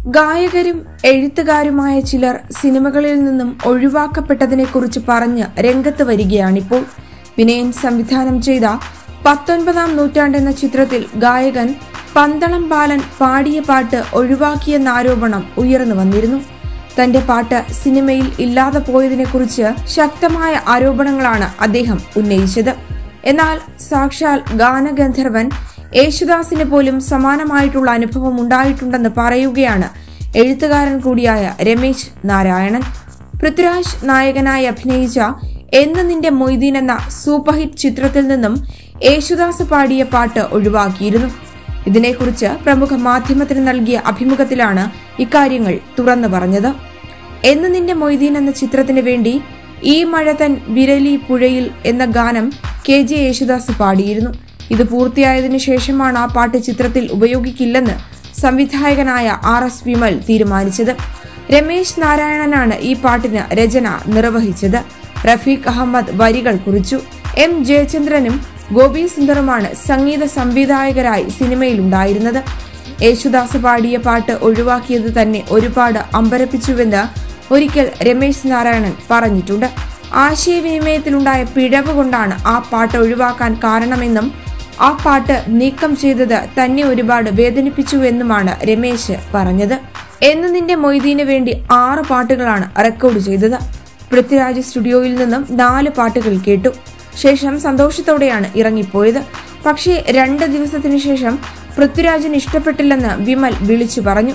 ഗായകരും എഴുത്തുകാരുമായ ചിലർ സിനിമകളിൽ നിന്നും ഒഴിവാക്കപ്പെട്ടതിനെക്കുറിച്ച് പറഞ്ഞ് രംഗത്ത് വരികയാണിപ്പോൾ വിനയൻ സംവിധാനം ചെയ്ത പത്തൊൻപതാം നൂറ്റാണ്ട് എന്ന ചിത്രത്തിൽ ഗായകൻ പന്തളം ബാലൻ പാടിയ പാട്ട് ഒഴിവാക്കിയെന്ന ആരോപണം ഉയർന്നു വന്നിരുന്നു തന്റെ പാട്ട് സിനിമയിൽ ഇല്ലാതെ പോയതിനെക്കുറിച്ച് ശക്തമായ ആരോപണങ്ങളാണ് അദ്ദേഹം ഉന്നയിച്ചത് എന്നാൽ സാക്ഷാൽ ഗാനഗന്ധർവൻ യേശുദാസിന് പോലും സമാനമായിട്ടുള്ള അനുഭവം ഉണ്ടായിട്ടുണ്ടെന്ന് പറയുകയാണ് എഴുത്തുകാരൻ കൂടിയായ രമേശ് നാരായണൻ പൃഥ്വിരാജ് നായകനായി അഭിനയിച്ച എന്ന് നിന്റെ മൊയ്തീൻ എന്ന സൂപ്പർഹിറ്റ് ചിത്രത്തിൽ നിന്നും യേശുദാസ് പാടിയ പാട്ട് ഒഴിവാക്കിയിരുന്നു ഇതിനെക്കുറിച്ച് പ്രമുഖ മാധ്യമത്തിന് നൽകിയ അഭിമുഖത്തിലാണ് ഇക്കാര്യങ്ങൾ തുറന്നു പറഞ്ഞത് എന്ന് നിന്റെ മൊയ്തീൻ എന്ന ചിത്രത്തിന് വേണ്ടി ഈ മഴ തൻ വിരലി പുഴയിൽ എന്ന ഗാനം കെ ജെ യേശുദാസ് പാടിയിരുന്നു ഇത് പൂർത്തിയായതിനു ശേഷമാണ് ആ പാട്ട് ചിത്രത്തിൽ ഉപയോഗിക്കില്ലെന്ന് സംവിധായകനായ ആർ എസ് വിമൽ തീരുമാനിച്ചത് രമേശ് നാരായണനാണ് ഈ പാട്ടിന് രചന നിർവഹിച്ചത് റഫീഖ് അഹമ്മദ് വരികൾ കുറിച്ചു എം ജയചന്ദ്രനും ഗോപി സുന്ദറുമാണ് സംഗീത സംവിധായകരായി സിനിമയിലുണ്ടായിരുന്നത് യേശുദാസ് പാടിയ പാട്ട് ഒഴിവാക്കിയത് തന്നെ ഒരുപാട് അമ്പരപ്പിച്ചുവെന്ന് ഒരിക്കൽ രമേശ് നാരായണൻ പറഞ്ഞിട്ടുണ്ട് ആശയവിനിമയത്തിലുണ്ടായ പിഴവ് കൊണ്ടാണ് ആ പാട്ട് ഒഴിവാക്കാൻ കാരണമെന്നും ആ പാട്ട് നീക്കം ചെയ്തത് തന്നെ ഒരുപാട് വേദനിപ്പിച്ചുവെന്നുമാണ് രമേശ് പറഞ്ഞത് എന്ന് നിന്റെ മൊയ്തീന് വേണ്ടി ആറ് പാട്ടുകളാണ് റെക്കോർഡ് ചെയ്തത് പൃഥ്വിരാജ് സ്റ്റുഡിയോയിൽ നിന്നും നാല് പാട്ടുകൾ കേട്ടു ശേഷം സന്തോഷത്തോടെയാണ് ഇറങ്ങിപ്പോയത് പക്ഷേ രണ്ട് ദിവസത്തിനു ശേഷം പൃഥ്വിരാജിന് ഇഷ്ടപ്പെട്ടില്ലെന്ന് വിമൽ വിളിച്ചു പറഞ്ഞു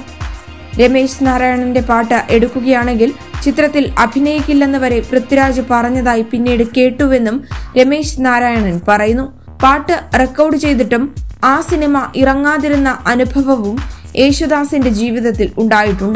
രമേശ് നാരായണന്റെ പാട്ട് എടുക്കുകയാണെങ്കിൽ ചിത്രത്തിൽ അഭിനയിക്കില്ലെന്ന് വരെ പൃഥ്വിരാജ് പറഞ്ഞതായി പിന്നീട് കേട്ടുവെന്നും രമേശ് നാരായണൻ പറയുന്നു പാട്ട് റെക്കോർഡ് ചെയ്തിട്ടും ആ സിനിമ ഇറങ്ങാതിരുന്ന അനുഭവവും യേശുദാസിന്റെ ജീവിതത്തിൽ ഉണ്ടായിട്ടുണ്ട്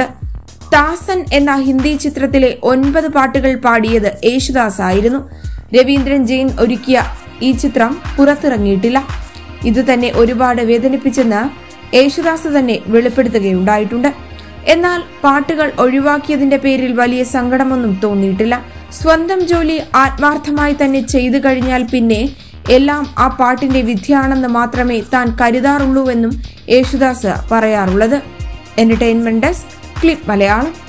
ദാസൻ എന്ന ഹിന്ദി ചിത്രത്തിലെ ഒൻപത് പാട്ടുകൾ പാടിയത് യേശുദാസ് ആയിരുന്നു രവീന്ദ്രൻ ജെയിൻ ഒരുക്കിയ ഈ ചിത്രം പുറത്തിറങ്ങിയിട്ടില്ല ഇത് തന്നെ ഒരുപാട് വേദനിപ്പിച്ചെന്ന് യേശുദാസ് തന്നെ വെളിപ്പെടുത്തുകയുണ്ടായിട്ടുണ്ട് എന്നാൽ പാട്ടുകൾ ഒഴിവാക്കിയതിന്റെ പേരിൽ വലിയ സങ്കടമൊന്നും തോന്നിയിട്ടില്ല സ്വന്തം ജോലി ആത്മാർത്ഥമായി തന്നെ ചെയ്തു കഴിഞ്ഞാൽ പിന്നെ എല്ലാം ആ പാട്ടിന്റെ വിധിയാണെന്ന് മാത്രമേ താൻ കരുതാറുള്ളൂവെന്നും യേശുദാസ് പറയാറുള്ളത് എന്റർടൈൻമെന്റ് ഡെസ്ക് ക്ലിപ്പ് മലയാളം